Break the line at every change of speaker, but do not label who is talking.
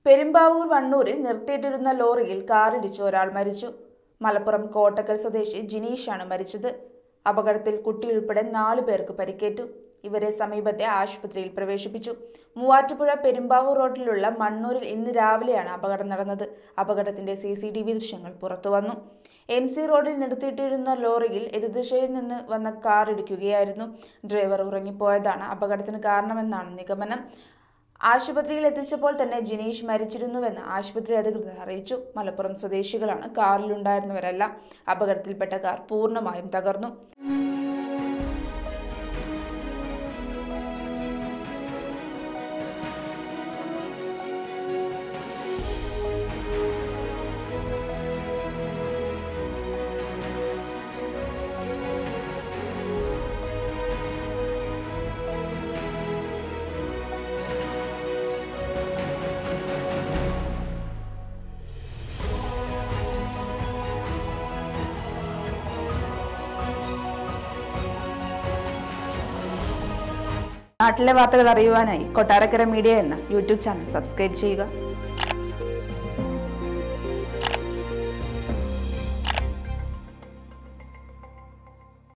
പെരുമ്പാവൂർ വണ്ണൂരിൽ നിർത്തിയിട്ടിരുന്ന ലോറിയിൽ കാറിടിച്ച് ഒരാൾ മരിച്ചു മലപ്പുറം കോട്ടക്കൽ സ്വദേശി ജിനീഷാണ് മരിച്ചത് അപകടത്തിൽ കുട്ടിയുൾപ്പെടെ നാലു പേർക്ക് പരിക്കേറ്റു ഇവരെ സമീപത്തെ ആശുപത്രിയിൽ പ്രവേശിപ്പിച്ചു മൂവാറ്റുപുഴ പെരുമ്പാവൂർ റോഡിലുള്ള മണ്ണൂരിൽ ഇന്ന് രാവിലെയാണ് അപകടം നടന്നത് അപകടത്തിന്റെ സി സി ടി വി ദൃശ്യങ്ങൾ പുറത്തുവന്നു എം സി റോഡിൽ നിർത്തിയിട്ടിരുന്ന ലോറിയിൽ എതിർദിശയിൽ നിന്ന് വന്ന കാർ ഇടിക്കുകയായിരുന്നു ഡ്രൈവർ ഉറങ്ങിപ്പോയതാണ് അപകടത്തിന് കാരണമെന്നാണ് നിഗമനം ആശുപത്രിയിൽ എത്തിച്ചപ്പോൾ തന്നെ ജിനീഷ് മരിച്ചിരുന്നുവെന്ന് ആശുപത്രി അധികൃതർ അറിയിച്ചു മലപ്പുറം സ്വദേശികളാണ് കാറിലുണ്ടായിരുന്നവരെല്ലാം അപകടത്തിൽപ്പെട്ട കാർ പൂർണ്ണമായും തകർന്നു നാട്ടിലെ വാർത്തകൾ അറിയുവാനായി കൊട്ടാരക്കര മീഡിയ എന്ന യൂട്യൂബ് ചാനൽ സബ്സ്ക്രൈബ് ചെയ്യുക